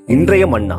இன்றைய மன்னா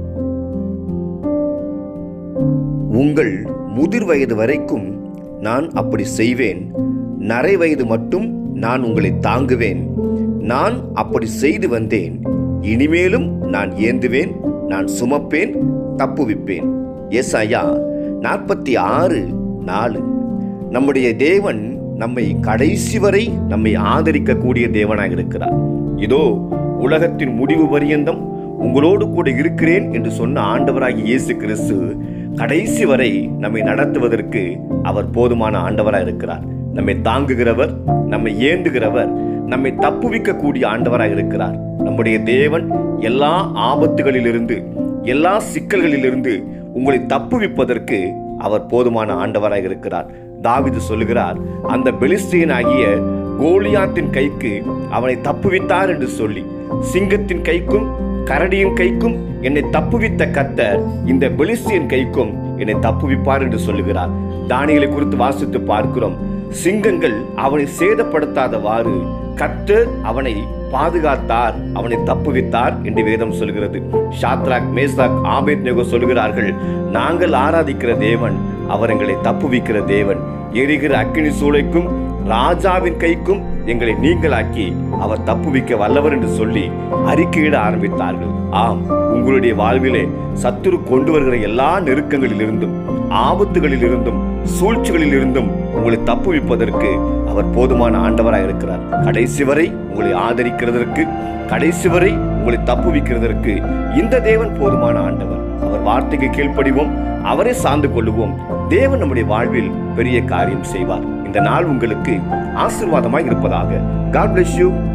உங்கள் முதிர் வயது வரைக்கும் நான் அப்படி செய்வேன் நரை வயது மட்டும் நான் உங்களை தாங்குவேன் நான் அப்படி செய்து வந்தேன் இனிமேலும் நான் ஏந்துவேன் நான் சுமப்பேன் தப்புவிப்பேன் ஏசாயா நாற்பத்தி ஆறு நாலு நம்முடைய தேவன் நம்மை கடைசி வரை நம்மை ஆதரிக்கக்கூடிய தேவனாக இருக்கிறார் இதோ உலகத்தின் முடிவு பரியந்தம் உங்களோடு கூட இருக்கிறேன் என்று சொன்ன ஆண்டவராகிய இயேசு கிறிஸ்து கடைசி வரை நம்மை நடத்துவதற்கு அவர் போதுமான ஆண்டவராக இருக்கிறார் நம்மை தாங்குகிறவர் நம்மை ஏந்துகிறவர் நம்மை தப்புவிக்கக்கூடிய ஆண்டவராக இருக்கிறார் நம்முடைய தேவன் எல்லா ஆபத்துகளிலிருந்து எல்லா சிக்கல்களிலிருந்து உங்களை தப்புவிப்பதற்கு அவர் போதுமான ஆண்டவராக இருக்கிறார் தாவிது சொல்லுகிறார் அந்த பெலிஸ்தீன் ஆகிய கோலியாத்தின் கைக்கு அவனை தப்புவித்தார் என்று சொல்லி சிங்கத்தின் கைக்கும் கரடியின் கைக்கும் என்னை தப்புவித்த கத்தர் இந்த பெலிஸ்தியன் கைக்கும் என்னை தப்புவிப்பார் என்று சொல்லுகிறார் தானியலை குறித்து வாசித்து பார்க்கிறோம் சிங்கங்கள் அவனை சேதப்படுத்தாதவாறு கத்தர் அவனை பாதுகாத்தார் அவனை தப்புவித்தார் என்று வேதம் சொல்கிறது ஷாத்ராக் மேசாக் ஆபேத் நேகோ சொல்கிறார்கள் நாங்கள் ஆராதிக்கிற தேவன் அவர் எங்களை தப்புவிக்கிற தேவன் எரிகிற அக்கினி சூளைக்கும் ராஜாவின் கைக்கும் எங்களை நீங்களாக்கி அவர் தப்புவிக்க வல்லவர் என்று சொல்லி அறிக்கையிட ஆரம்பித்தார்கள் ஆம் உங்களுடைய வாழ்விலே சத்துரு கொண்டு வருகிற எல்லா நெருக்கங்களிலிருந்தும் ஆபத்துகளிலிருந்தும் சூழ்ச்சிகளிலிருந்தும் உங்களை தப்புவிப்பதற்கு அவர் போதுமான ஆண்டவராக இருக்கிறார் கடைசி வரை உங்களை ஆதரிக்கிறதற்கு கடைசி வரை உங்களை தப்புவிக்கிறதற்கு இந்த தேவன் போதுமான ஆண்டவர் அவர் வார்த்தைக்கு கீழ்ப்படிவோம் அவரை சார்ந்து கொள்ளுவோம் தேவன் நம்முடைய வாழ்வில் பெரிய காரியம் செய்வார் இந்த நாள் உங்களுக்கு ஆசீர்வாதமாய் இருப்பதாக காட் bless யூ